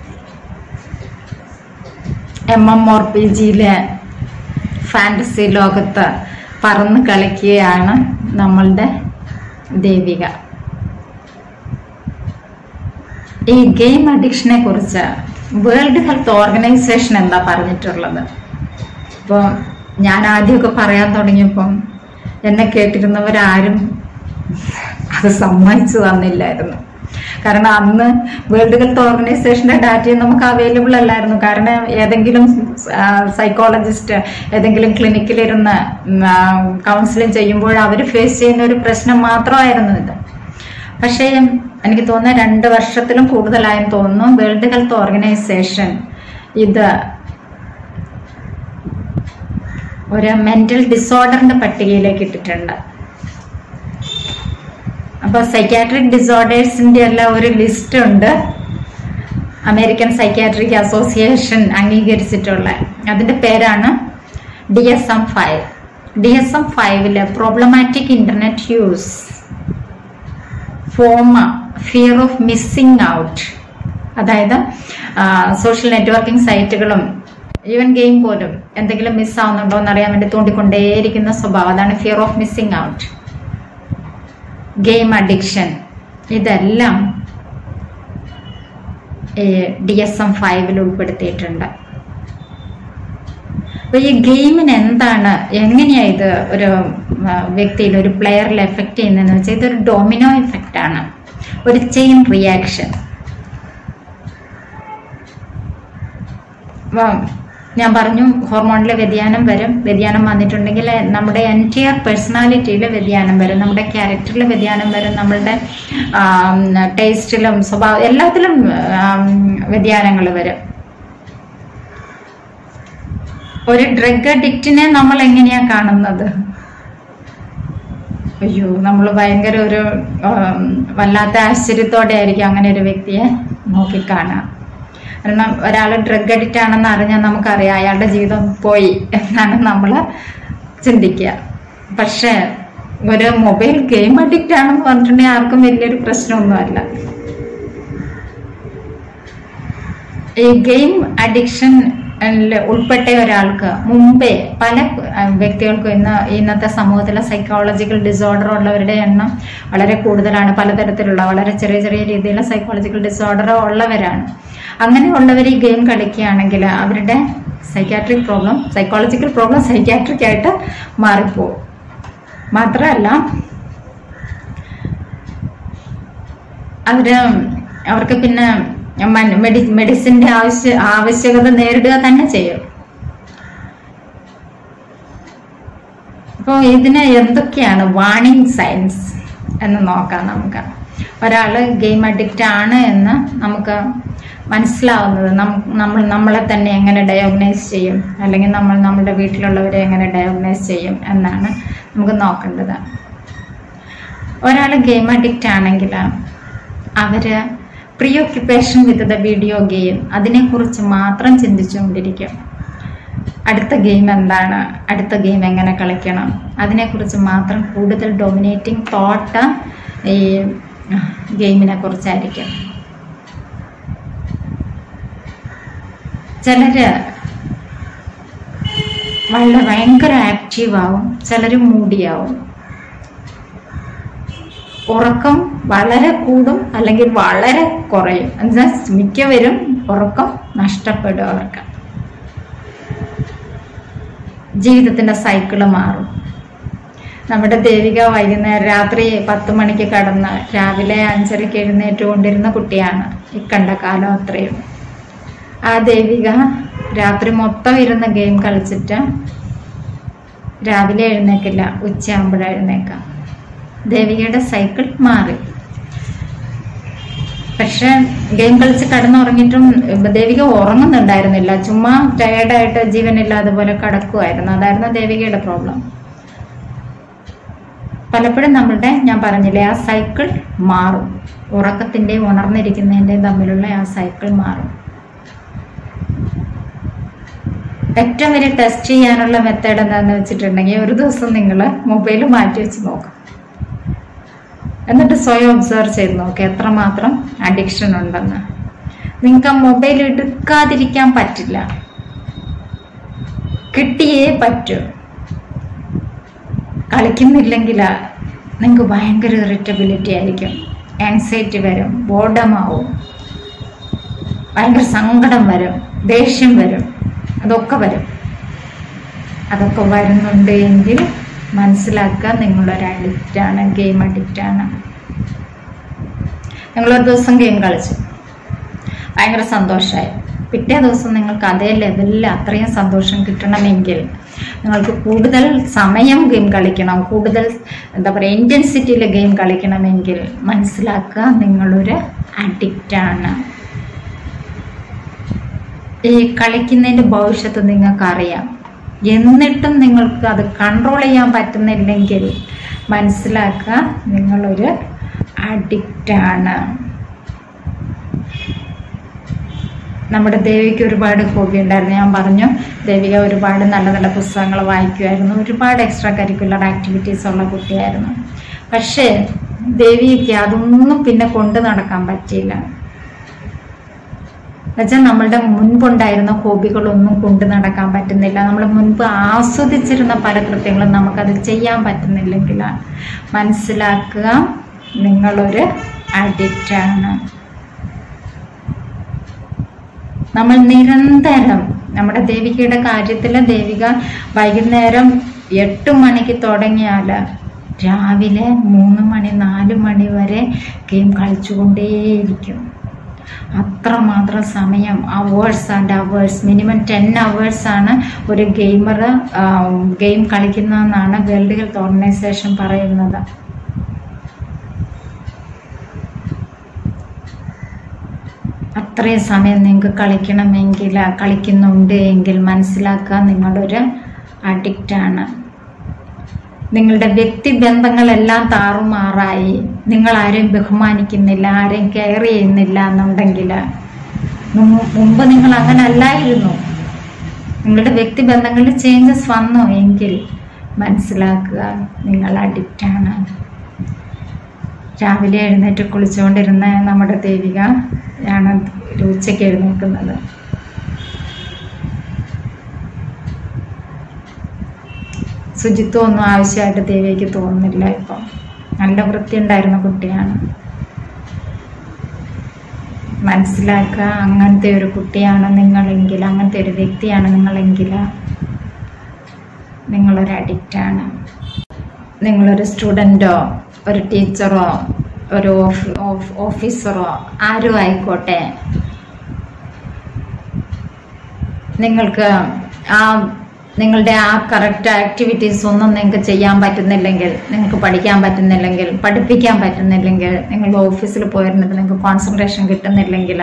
[SPEAKER 1] എം എം ഓർ പി ജിയിലെ ഫാൻറ്റസി ലോകത്ത് പറന്ന് കളിക്കുകയാണ് നമ്മളുടെ ദേവിക ഈ ഗെയിം അഡിക്ഷനെ കുറിച്ച് വേൾഡ് ഹെൽത്ത് ഓർഗനൈസേഷൻ എന്താ പറഞ്ഞിട്ടുള്ളത് ഇപ്പോൾ ഞാൻ ആദ്യമൊക്കെ പറയാൻ തുടങ്ങിയപ്പം എന്നെ കേട്ടിരുന്നവരാരും അത് സമ്മതിച്ചു തന്നില്ലായിരുന്നു കാരണം അന്ന് വേൾഡ് ഹെൽത്ത് ഓർഗനൈസേഷന്റെ ഡാറ്റയും നമുക്ക് അവൈലബിൾ അല്ലായിരുന്നു കാരണം ഏതെങ്കിലും സൈക്കോളജിസ്റ്റ് ഏതെങ്കിലും ക്ലിനിക്കിലിരുന്ന് കൗൺസിലിംഗ് ചെയ്യുമ്പോൾ അവർ ഫേസ് ചെയ്യുന്ന ഒരു പ്രശ്നം മാത്രമായിരുന്നു ഇത് പക്ഷേ എനിക്ക് തോന്നുന്ന രണ്ട് വർഷത്തിലും കൂടുതലായെന്ന് തോന്നുന്നു വേൾഡ് ഹെൽത്ത് ഓർഗനൈസേഷൻ ഇത് ഒരു മെന്റൽ ഡിസോർഡറിന്റെ പട്ടികയിലേക്ക് ഇട്ടിട്ടുണ്ട് അപ്പൊ സൈക്കാട്രിക് ഡിസോർഡേഴ്സിന്റെ എല്ലാം ഒരു ലിസ്റ്റ് ഉണ്ട് അമേരിക്കൻ സൈക്കാട്രിക് അസോസിയേഷൻ അംഗീകരിച്ചിട്ടുള്ള അതിന്റെ പേരാണ് D S M five D S M ഫൈവില് problematic internet use FOMO fear of missing out അതായത് സോഷ്യൽ നെറ്റ്വർക്കിംഗ് സൈറ്റുകളും ഈവൻ ഗെയിം പോലും എന്തെങ്കിലും മിസ്സാവുന്നുണ്ടോ എന്ന് അറിയാൻ വേണ്ടി തോണ്ടിക്കൊണ്ടേയിരിക്കുന്ന സ്വഭാവം അതാണ് fear of missing out game addiction ഇതെല്ലാം ഡി എസ് എം ഫൈവിൽ ഉൾപ്പെടുത്തിയിട്ടുണ്ട് അപ്പൊ ഈ ഗെയിമിന് എന്താണ് എങ്ങനെയാ ഇത് ഒരു വ്യക്തിയിൽ ഒരു പ്ലെയറിൽ എഫക്റ്റ് ചെയ്യുന്നതെന്ന് വെച്ചാൽ ഇതൊരു ഡൊമിനോ എഫക്റ്റ് ആണ് ഒരു ചെയിൻ റിയാക്ഷൻ ഞാൻ പറഞ്ഞു ഹോർമോണിലെ വ്യതിയാനം വരും വ്യതിയാനം വന്നിട്ടുണ്ടെങ്കിൽ നമ്മുടെ എൻറ്റിയർ പേഴ്സണാലിറ്റിയിൽ വ്യതിയാനം വരും നമ്മുടെ ക്യാരക്ടറിൽ വ്യതിയാനം വരും നമ്മളുടെ ടേസ്റ്റിലും സ്വഭാവം എല്ലാത്തിലും വ്യതിയാനങ്ങൾ വരും ഒരു ഡ്രഗ് അഡിക്റ്റിനെ നമ്മൾ എങ്ങനെയാ കാണുന്നത് അയ്യോ നമ്മൾ ഭയങ്കര ഒരു വല്ലാത്ത ആശ്ചര്യത്തോടെ ആയിരിക്കും അങ്ങനെ ഒരു വ്യക്തിയെ നോക്കിക്കാണുക കാരണം ഒരാൾ ഡ്രഗ് അഡിക്റ്റ് ആണെന്ന് അറിഞ്ഞാൽ നമുക്കറിയാം അയാളുടെ ജീവിതം പോയി എന്നാണ് നമ്മൾ ചിന്തിക്കുക പക്ഷേ ഒരു മൊബൈൽ ഗെയിം അഡിക്റ്റ് ആണെന്ന് പറഞ്ഞിട്ടുണ്ടെങ്കിൽ ആർക്കും വലിയൊരു പ്രശ്നമൊന്നുമല്ല ഈ ഗെയിം അഡിക്ഷൻ ഉൾപ്പെട്ട ഒരാൾക്ക് മുമ്പേ പല വ്യക്തികൾക്കും ഇന്ന് ഇന്നത്തെ സമൂഹത്തിലെ സൈക്കോളജിക്കൽ ഡിസോർഡർ ഉള്ളവരുടെ എണ്ണം വളരെ കൂടുതലാണ് പലതരത്തിലുള്ള വളരെ ചെറിയ ചെറിയ രീതിയിലുള്ള സൈക്കോളജിക്കൽ ഡിസോർഡർ ഉള്ളവരാണ് അങ്ങനെയുള്ളവർ ഈ ഗെയിം കളിക്കുകയാണെങ്കിൽ അവരുടെ psychiatric problem psychological problem psychiatric ആയിട്ട് മാറിപ്പോവും മാത്രമല്ല അവര് അവർക്ക് പിന്നെ മെഡി മെഡിസിന്റെ ആവശ്യ ആവശ്യകത നേരിടുക തന്നെ ചെയ്യും അപ്പോൾ ഇതിന് എന്തൊക്കെയാണ് വാണിംഗ് സൈൻസ് എന്ന് നോക്കാം നമുക്ക് ഒരാൾ ഗെയിം അഡിക്റ്റ് ആണ് എന്ന് നമുക്ക് മനസ്സിലാവുന്നത് നമ്മൾ നമ്മളെ തന്നെ എങ്ങനെ ഡയോഗ്നൈസ് ചെയ്യും അല്ലെങ്കിൽ നമ്മൾ നമ്മുടെ വീട്ടിലുള്ളവരെ എങ്ങനെ ഡയോഗ്നൈസ് ചെയ്യും എന്നാണ് നമുക്ക് നോക്കേണ്ടത് ഒരാൾ ഗെയിം അഡിക്റ്റ് ആണെങ്കിൽ അവര് preoccupation with the video game അതിനെക്കുറിച്ച് മാത്രം ചിന്തിച്ചുകൊണ്ടിരിക്കും അടുത്ത ഗെയിം എന്താണ് അടുത്ത ഗെയിം എങ്ങനെ കളിക്കണം അതിനെക്കുറിച്ച് മാത്രം കൂടുതൽ ഡൊമിനേറ്റിംഗ് തോട്ട് ഈ ഗെയിമിനെ കുറിച്ചായിരിക്കും ചിലര് വളരെ ഭയങ്കര ആക്റ്റീവ് ആവും ചിലർ മൂടിയാവും ഉറക്കം വളരെ കൂടും അല്ലെങ്കിൽ വളരെ കുറയും എന്നാൽ മിക്കവരും ഉറക്കം നഷ്ടപ്പെടും അവർക്ക് ജീവിതത്തിന്റെ സൈക്കിള് മാറും നമ്മുടെ ദേവിക വൈകുന്നേരം രാത്രി പത്ത് മണിക്ക് കടന്ന് രാവിലെ അഞ്ചരയ്ക്ക് എഴുന്നേറ്റ് കൊണ്ടിരുന്ന കുട്ടിയാണ് ഇക്കണ്ട കാലം അത്രയും ആ ദേവിക രാത്രി മൊത്തം ഇരുന്ന് ഗെയിം കളിച്ചിട്ട് രാവിലെ എഴുന്നേക്കില്ല ഉച്ചയാകുമ്പോഴാണ് എഴുന്നേക്കാം ദേവികയുടെ സൈക്കിൾ മാറി പക്ഷെ ഗെയിം കളിച്ച് കടന്നുറങ്ങിയിട്ടും ദേവിക ഉറങ്ങുന്നുണ്ടായിരുന്നില്ല ചുമ്മാ ടയേർഡായിട്ട് ജീവനില്ലാതെ പോലെ കിടക്കുമായിരുന്നു അതായിരുന്നു ദേവികയുടെ പ്രോബ്ലം പലപ്പോഴും നമ്മളുടെ ഞാൻ പറഞ്ഞില്ലേ ആ സൈക്കിൾ മാറും ഉറക്കത്തിൻ്റെയും ഉണർന്നിരിക്കുന്നതിൻ്റെയും തമ്മിലുള്ള ആ സൈക്കിൾ മാറും ഏറ്റവും വലിയ ടെസ്റ്റ് ചെയ്യാനുള്ള മെത്തേഡ് എന്താണെന്ന് വെച്ചിട്ടുണ്ടെങ്കിൽ ഒരു ദിവസം നിങ്ങൾ മൊബൈൽ മാറ്റി വെച്ച് നോക്കാം എന്നിട്ട് സ്വയം ഒബ്സർവ് ചെയ്ത് നോക്കുക എത്രമാത്രം അഡിക്ഷൻ ഉണ്ടെന്ന് നിങ്ങൾക്ക് ആ മൊബൈൽ എടുക്കാതിരിക്കാൻ പറ്റില്ല കിട്ടിയേ പറ്റൂ കളിക്കുന്നില്ലെങ്കിൽ നിങ്ങൾക്ക് ഭയങ്കര ഇറിറ്റബിലിറ്റി ആയിരിക്കും ആൻസൈറ്റി വരും ബോർഡമാവും ഭയങ്കര സങ്കടം വരും ദേഷ്യം വരും അതൊക്കെ വരും അതൊക്കെ വരുന്നുണ്ട് എങ്കിൽ മനസ്സിലാക്കുക നിങ്ങളൊരു അഡിക്റ്റാണ് ഗെയിം അഡിക്റ്റാണ് നിങ്ങളൊരു ദിവസം ഗെയിം കളിച്ചു ഭയങ്കര സന്തോഷമായി പിറ്റേ ദിവസം നിങ്ങൾക്ക് അതേ ലെവലിൽ അത്രയും സന്തോഷം കിട്ടണമെങ്കിൽ നിങ്ങൾക്ക് കൂടുതൽ സമയം ഗെയിം കളിക്കണം കൂടുതൽ എന്താ പറയുക ഇൻറ്റൻസിറ്റിയിൽ ഗെയിം കളിക്കണമെങ്കിൽ മനസ്സിലാക്കുക നിങ്ങളൊരു അഡിക്റ്റാണ് ഈ കളിക്കുന്നതിൻ്റെ ഭവിഷ്യത്ത് നിങ്ങൾക്കറിയാം എന്നിട്ടും നിങ്ങൾക്ക് അത് കൺട്രോൾ ചെയ്യാൻ പറ്റുന്നില്ലെങ്കിൽ മനസ്സിലാക്കുക നിങ്ങളൊരു അഡിക്റ്റാണ് നമ്മുടെ ദേവിക്ക് ഒരുപാട് ഹോബി ഉണ്ടായിരുന്നു ഞാൻ പറഞ്ഞു ദേവിക ഒരുപാട് നല്ല നല്ല പുസ്തകങ്ങൾ വായിക്കുമായിരുന്നു ഒരുപാട് എക്സ്ട്രാ കരിക്കുലർ ആക്ടിവിറ്റീസ് ഉള്ള കുട്ടിയായിരുന്നു പക്ഷേ ദേവിക്ക് അതൊന്നും പിന്നെ കൊണ്ടു നടക്കാൻ പറ്റിയില്ല എന്നുവെച്ചാൽ നമ്മളുടെ മുൻപുണ്ടായിരുന്ന ഹോബികളൊന്നും കൊണ്ടു നടക്കാൻ പറ്റുന്നില്ല നമ്മൾ മുൻപ് ആസ്വദിച്ചിരുന്ന പല കൃത്യങ്ങളും നമുക്കത് ചെയ്യാൻ പറ്റുന്നില്ലെങ്കിൽ മനസ്സിലാക്കുക നിങ്ങളൊരു അഡിക്റ്റാണ് നമ്മൾ നിരന്തരം നമ്മുടെ ദേവികയുടെ കാര്യത്തിൽ ദേവിക വൈകുന്നേരം എട്ട് മണിക്ക് തുടങ്ങിയാൽ രാവിലെ മൂന്ന് മണി നാല് മണി വരെ ഗെയിം കളിച്ചുകൊണ്ടേയിരിക്കും അത്രമാത്രം സമയം hours and hours minimum ten hours ആണ് ഒരു ഗെയിമർ ഗെയിം കളിക്കുന്നതെന്നാണ് വേൾഡ് ഹെൽത്ത് ഓർഗനൈസേഷൻ പറയുന്നത് അത്രയും സമയം നിങ്ങൾക്ക് കളിക്കണമെങ്കിൽ കളിക്കുന്നുണ്ട് എങ്കിൽ മനസ്സിലാക്കുക നിങ്ങളൊരു അഡിക്റ്റാണ് നിങ്ങളുടെ വ്യക്തിബന്ധങ്ങളെല്ലാം താറുമാറായി നിങ്ങൾ ആരെയും ബഹുമാനിക്കുന്നില്ല ആരെയും കെയർ ചെയ്യുന്നില്ല എന്നുണ്ടെങ്കിൽ മും- മുമ്പ് നിങ്ങൾ അങ്ങനെ അല്ലായിരുന്നു നിങ്ങളുടെ വ്യക്തിബന്ധങ്ങളിൽ ചേഞ്ചസ് വന്നു എങ്കിൽ മനസ്സിലാക്കുക നിങ്ങൾ അഡിക്റ്റാണ് രാവിലെ എഴുന്നേറ്റ് കുളിച്ചുകൊണ്ടിരുന്ന നമ്മുടെ ദേവിക ആണ് ഒരു ഉച്ചയ്ക്ക് എഴുന്നേൽക്കുന്നത് ശുചിത്വം ഒന്നും ആവശ്യമായിട്ട് ദേവിക്ക് തോന്നുന്നില്ല ഇപ്പം നല്ല വൃത്തി ഉണ്ടായിരുന്ന കുട്ടിയാണ് മനസ്സിലാക്കുക അങ്ങനത്തെ ഒരു കുട്ടിയാണ് നിങ്ങളെങ്കിൽ അങ്ങനത്തെ ഒരു വ്യക്തിയാണ് നിങ്ങളെങ്കിൽ നിങ്ങളൊരു അഡിക്റ്റാണ് നിങ്ങളൊരു സ്റ്റുഡൻറ്റോ ഒരു ടീച്ചറോ ഒരു ഓഫ്- ഓഫ്- ഓഫീസറോ ആരും ആയിക്കോട്ടെ നിങ്ങൾക്ക് ആ നിങ്ങളുടെ ആ കറക്റ്റ് ആക്ടിവിറ്റീസ് ഒന്നും നിങ്ങൾക്ക് ചെയ്യാൻ പറ്റുന്നില്ലെങ്കിൽ നിങ്ങൾക്ക് പഠിക്കാൻ പറ്റുന്നില്ലെങ്കിൽ പഠിപ്പിക്കാൻ പറ്റുന്നില്ലെങ്കിൽ നിങ്ങൾ ഓഫീസിൽ പോയിരുന്നിട്ട് നിങ്ങൾക്ക് കോൺസെൻട്രേഷൻ കിട്ടുന്നില്ലെങ്കിൽ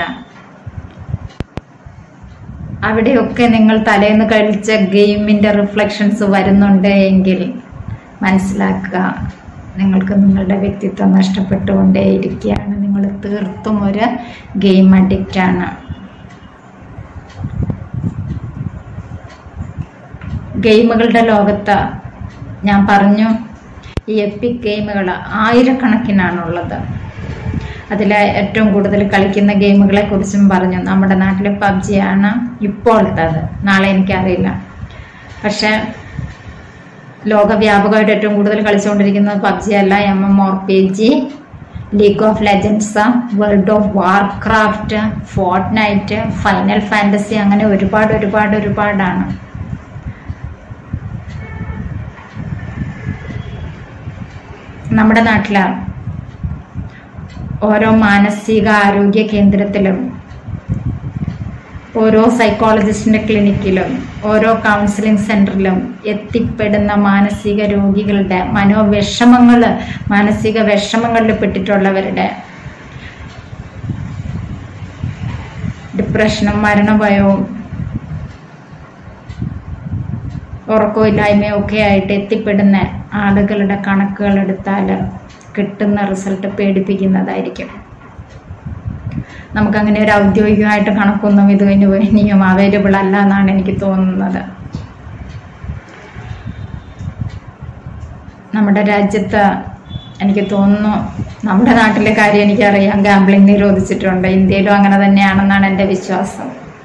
[SPEAKER 1] അവിടെയൊക്കെ നിങ്ങൾ തലേന്ന് കഴിച്ച ഗെയിമിന്റെ റിഫ്ലക്ഷൻസ് വരുന്നുണ്ട് എങ്കിൽ മനസ്സിലാക്കുക നിങ്ങൾക്ക് നിങ്ങളുടെ വ്യക്തിത്വം നഷ്ടപ്പെട്ടുകൊണ്ടേയിരിക്കുകയാണ് നിങ്ങൾ തീർത്തും ഒരു ഗെയിം അഡിക്റ്റ് ആണ് ഗെയിമുകളുടെ ലോകത്ത് ഞാൻ പറഞ്ഞു ഈ എപ്പിക് ഗെയിമുകൾ ആയിരക്കണക്കിനാണുള്ളത് അതിൽ ഏറ്റവും കൂടുതൽ കളിക്കുന്ന ഗെയിമുകളെ കുറിച്ചും പറഞ്ഞു നമ്മുടെ നാട്ടിലെ പബ്ജിയാണ് ഇപ്പോഴത്തത് നാളെ എനിക്കറിയില്ല പക്ഷെ ലോകവ്യാപകമായിട്ട് ഏറ്റവും കൂടുതൽ കളിച്ചുകൊണ്ടിരിക്കുന്നത് പബ്ജി അല്ല M M O R P G League of Legends World of Warcraft Fortnite Final Fantasy അങ്ങനെ ഒരുപാട് ഒരുപാട് ഒരുപാടാണ് നമ്മുടെ നാട്ടില് ഓരോ മാനസിക ആരോഗ്യ കേന്ദ്രത്തിലും ഓരോ സൈക്കോളജിസ്റ്റിന്റെ ക്ലിനിക്കിലും ഓരോ കൗൺസിലിംഗ് സെന്ററിലും എത്തിപ്പെടുന്ന മാനസിക രോഗികളുടെ മനോവിഷമങ്ങൾ മാനസിക വിഷമങ്ങളിൽ പെട്ടിട്ടുള്ളവരുടെ ഡിപ്രഷനും മരണഭയവും ഉറക്കമില്ലായ്മയും ഒക്കെ ആയിട്ട് എത്തിപ്പെടുന്ന ആളുകളുടെ കണക്കുകൾ എടുത്താൽ കിട്ടുന്ന റിസൾട്ട് പേടിപ്പിക്കുന്നതായിരിക്കും നമുക്കങ്ങനെ ഒരു ഔദ്യോഗികമായിട്ട് കണക്കൊന്നും ഇത് ഇനിയും അവൈലബിൾ അല്ല എന്നാണ് എനിക്ക് തോന്നുന്നത് നമ്മുടെ രാജ്യത്ത് എനിക്ക് തോന്നുന്നു നമ്മുടെ നാട്ടിലെ കാര്യം എനിക്കറിയാം ഗാംബ്ലിംഗ് നിരോധിച്ചിട്ടുണ്ട് ഇന്ത്യയിലും അങ്ങനെ തന്നെയാണെന്നാണ് എൻ്റെ വിശ്വാസം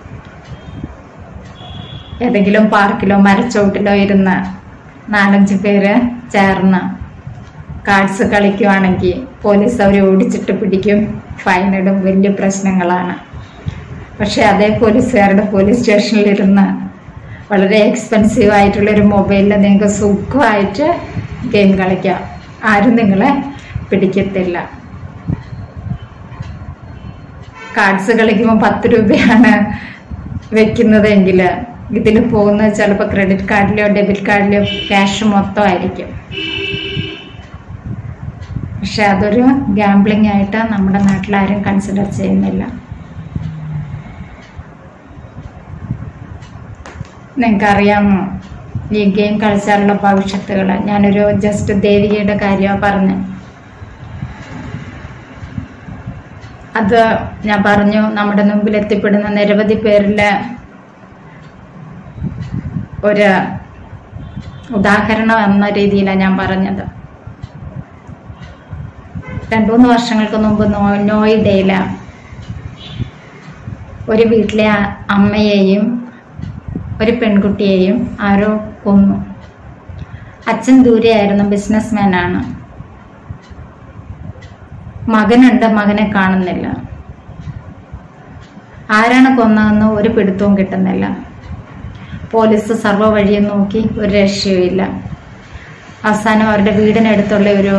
[SPEAKER 1] ഏതെങ്കിലും പാർക്കിലോ മരച്ചോട്ടിലോ ഇരുന്ന് നാലഞ്ച് പേര് ചേർന്ന് കാർഡ്സ് കളിക്കുവാണെങ്കിൽ പോലീസ് അവരെ ഓടിച്ചിട്ട് പിടിക്കും ഫൈനിടും വലിയ പ്രശ്നങ്ങളാണ് പക്ഷെ അതേ പോലീസുകാരുടെ പോലീസ് സ്റ്റേഷനിലിരുന്ന് വളരെ എക്സ്പെൻസീവ് ആയിട്ടുള്ള ഒരു മൊബൈലിൽ നിങ്ങൾക്ക് സുഖമായിട്ട് ഗെയിം കളിക്കാം ആരും നിങ്ങളെ പിടിക്കത്തില്ല കാർഡ്സ് കളിക്കുമ്പോൾ പത്ത് രൂപയാണ് വെക്കുന്നതെങ്കിൽ ഇതിൽ പോകുന്നത് ചിലപ്പോൾ ക്രെഡിറ്റ് കാർഡിലോ ഡെബിറ്റ് കാർഡിലോ ക്യാഷ് മൊത്തമായിരിക്കും പക്ഷെ അതൊരു ഗാംബ്ലിംഗ് ആയിട്ട് നമ്മുടെ നാട്ടിലാരും കൺസിഡർ ചെയ്യുന്നില്ല നിങ്ങൾക്കറിയാമോ ഈ ഗെയിം കളിച്ചാലുള്ള ഭവിഷ്യത്തുകൾ ഞാനൊരു ജസ്റ്റ് ദേവികയുടെ കാര്യമാണ് പറഞ്ഞു അത് ഞാൻ പറഞ്ഞു നമ്മുടെ മുമ്പിൽ എത്തിപ്പെടുന്ന നിരവധി പേരിലെ ഒരു ഉദാഹരണം എന്ന രീതിയിലാണ് ഞാൻ പറഞ്ഞത് രണ്ടു മൂന്ന് വർഷങ്ങൾക്ക് മുമ്പ് നോ നോയിഡയില ഒരു വീട്ടിലെ ആ- അമ്മയെയും ഒരു പെൺകുട്ടിയെയും ആരോ കൊന്നു അച്ഛൻ ദൂരെയായിരുന്നു ബിസിനസ്മാൻ ആണ് മകനുണ്ട് മകനെ കാണുന്നില്ല ആരാണ് കൊന്നതെന്ന് ഒരു പിടുത്തവും കിട്ടുന്നില്ല പോലീസ് സർവ്വ വഴിയും നോക്കി ഒരു രക്ഷയുമില്ല അവസാനം അവരുടെ വീടിനടുത്തുള്ള ഒരു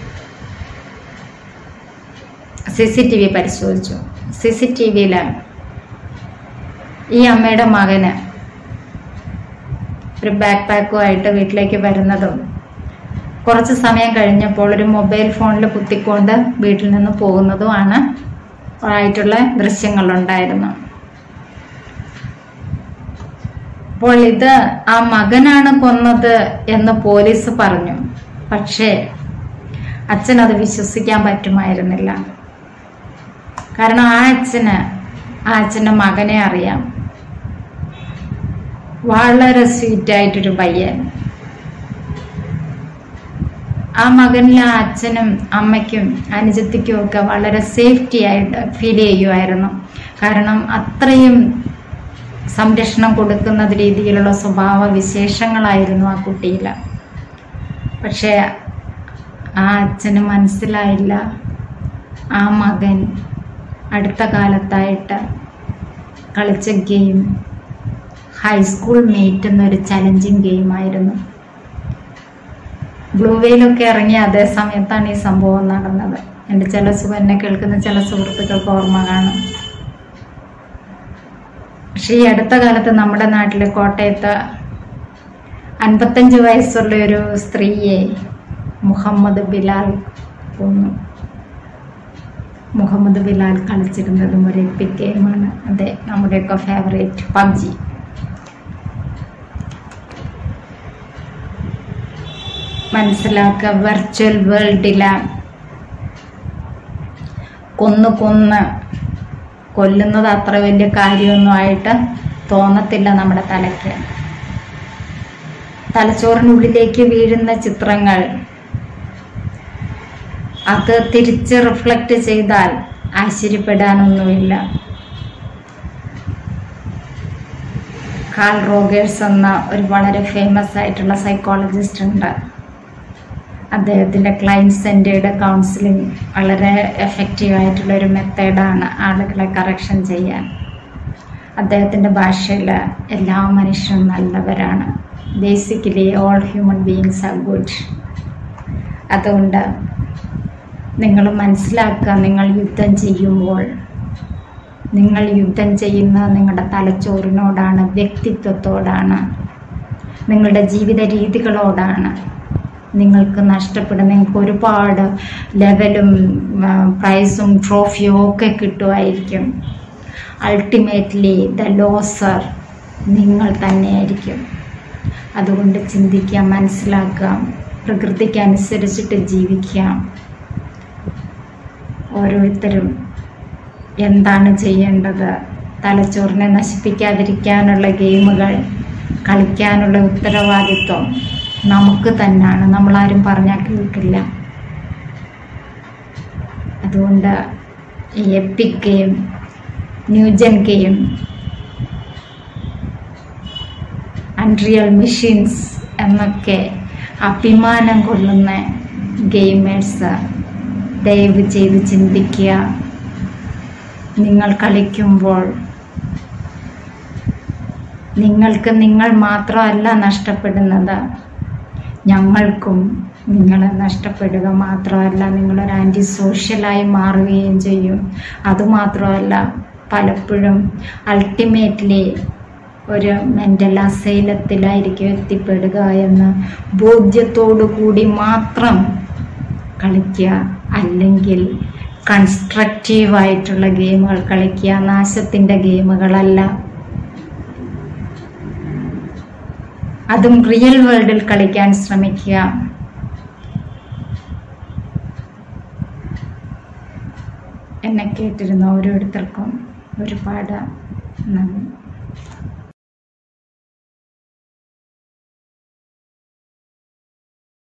[SPEAKER 1] സി സി ടി വി പരിശോധിച്ചു സി സി ടി വിയിൽ ഈ അമ്മയുടെ മകന് ഒരു ബാക്ക് പാക്കുമായിട്ട് വീട്ടിലേക്ക് വരുന്നതും കുറച്ച് സമയം കഴിഞ്ഞപ്പോൾ ഒരു മൊബൈൽ ഫോണിൽ കുത്തിക്കൊണ്ട് വീട്ടിൽ നിന്ന് പോകുന്നതുമാണ് ആയിട്ടുള്ള ദൃശ്യങ്ങളുണ്ടായിരുന്നു അപ്പോൾ ഇത് ആ മകനാണ് കൊന്നത് എന്ന് പോലീസ് പറഞ്ഞു പക്ഷേ അച്ഛൻ അത് വിശ്വസിക്കാൻ പറ്റുമായിരുന്നില്ല കാരണം ആ അച്ഛന് ആ അച്ഛൻ്റെ മകനെ അറിയാം വളരെ സ്വീറ്റ് ആയിട്ടൊരു പയ്യൻ ആ മകനിലെ ആ അച്ഛനും അമ്മയ്ക്കും അനുജത്തിക്കും ഒക്കെ വളരെ സേഫ്റ്റി ആയിട്ട് ഫീൽ ചെയ്യുമായിരുന്നു കാരണം അത്രയും സംരക്ഷണം കൊടുക്കുന്ന രീതിയിലുള്ള സ്വഭാവ വിശേഷങ്ങളായിരുന്നു ആ കുട്ടിയിൽ പക്ഷേ ആ അച്ഛന് മനസ്സിലായില്ല ആ മകൻ അടുത്ത കാലത്തായിട്ട് കളിച്ച ഗെയിം ഹൈസ്കൂൾ മേറ്റ് എന്നൊരു ചലഞ്ചിങ് ഗെയിമായിരുന്നു ബ്ലൂ വെയിലൊക്കെ ഇറങ്ങിയ അതേ സമയത്താണ് ഈ സംഭവം നടന്നത് എൻ്റെ ചില സുഖം എന്നെ കേൾക്കുന്ന ചില സുഹൃത്തുക്കൾക്ക് ഓർമ്മ കാണും പക്ഷെ ഈ അടുത്ത കാലത്ത് നമ്മുടെ നാട്ടിൽ കോട്ടയത്ത് അൻപത്തഞ്ച് വയസ്സുള്ള ഒരു സ്ത്രീയെ മുഹമ്മദ് ബിലാൽ കൊന്നു മുഹമ്മദ് ബിലാൽ കളിച്ചിരുന്നതും ഒരു എപ്പിക് ഗെയിമാണ് അതെ നമ്മുടെയൊക്കെ ഫേവറേറ്റ് പബ്ജി മനസ്സിലാക്കുക വെർച്വൽ വേൾഡിലെ കൊന്നു കൊന്ന് കൊല്ലുന്നത് അത്ര വലിയ കാര്യമൊന്നും ആയിട്ട് തോന്നത്തില്ല നമ്മുടെ തലയ്ക്ക് തലച്ചോറിനുള്ളിലേക്ക് വീഴുന്ന ചിത്രങ്ങൾ അത് തിരിച്ച് റിഫ്ലക്റ്റ് ചെയ്താൽ ആശ്ചര്യപ്പെടാനൊന്നുമില്ല കാൾ റോഗേഴ്സ് എന്ന ഒരു വളരെ ഫേമസ് ആയിട്ടുള്ള സൈക്കോളജിസ്റ്റ് ഉണ്ട് അദ്ദേഹത്തിൻ്റെ ക്ലൈൻറ്റ് സെൻറ്റേഡ് കൗൺസിലിംഗ് വളരെ എഫക്റ്റീവ് ആയിട്ടുള്ള ഒരു മെത്തേഡാണ് ആളുകളെ കറക്ഷൻ ചെയ്യാൻ അദ്ദേഹത്തിൻ്റെ ഭാഷയിൽ എല്ലാ മനുഷ്യരും നല്ലവരാണ് basically all human beings are good അതുകൊണ്ട് നിങ്ങൾ മനസ്സിലാക്കുക നിങ്ങൾ യുദ്ധം ചെയ്യുമ്പോൾ നിങ്ങൾ യുദ്ധം ചെയ്യുന്ന നിങ്ങളുടെ തലച്ചോറിനോടാണ് വ്യക്തിത്വത്തോടാണ് നിങ്ങളുടെ ജീവിത രീതികളോടാണ് നിങ്ങൾക്ക് നഷ്ടപ്പെടുന്ന നിങ്ങൾക്ക് ഒരുപാട് ലെവലും ആ, പ്രൈസും ട്രോഫിയും ഒക്കെ കിട്ടുമായിരിക്കും അൾട്ടിമേറ്റ്ലി ദ ലോസർ നിങ്ങൾ തന്നെയായിരിക്കും അതുകൊണ്ട് ചിന്തിക്കുക മനസ്സിലാക്കുക പ്രകൃതിക്ക് അനുസരിച്ചിട്ട് ജീവിക്കാം ഓരോരുത്തരും എന്താണ് ചെയ്യേണ്ടത് തലച്ചോറിനെ നശിപ്പിക്കാതിരിക്കാനുള്ള ഗെയിമുകൾ കളിക്കാനുള്ള ഉത്തരവാദിത്വം നമുക്ക് തന്നെയാണ് നമ്മളാരും പറഞ്ഞാൽ കേൾക്കില്ല അതുകൊണ്ട് ഈ EPIC game new gen game Unreal machines എന്നൊക്കെ അഭിമാനം കൊള്ളുന്ന ഗെയിമേഴ്സ് ദയവ് ചെയ്ത് ചിന്തിക്കുക നിങ്ങൾ കളിക്കുമ്പോൾ നിങ്ങൾക്ക് നിങ്ങൾ മാത്രമല്ല നഷ്ടപ്പെടുന്നത് ഞങ്ങൾക്കും നിങ്ങളെ നഷ്ടപ്പെടുക മാത്രമല്ല നിങ്ങളൊരു ആൻറ്റി സോഷ്യലായി മാറുകയും ചെയ്യും അതുമാത്രമല്ല പലപ്പോഴും അൾട്ടിമേറ്റ്ലി ഒരു മെൻ്റൽ അസൈലത്തിലായിരിക്കും എത്തിപ്പെടുക എന്ന് ബോധ്യത്തോടു കൂടി മാത്രം കളിക്കുക അല്ലെങ്കിൽ കൺസ്ട്രക്റ്റീവായിട്ടുള്ള ഗെയിമുകൾ കളിക്കുക നാശത്തിൻ്റെ ഗെയിമുകളല്ല അതും റിയൽ വേൾഡിൽ കളിക്കാൻ ശ്രമിക്കുക എന്നെ കേട്ടിരുന്ന ഓരോരുത്തർക്കും ഒരുപാട് നന്ദി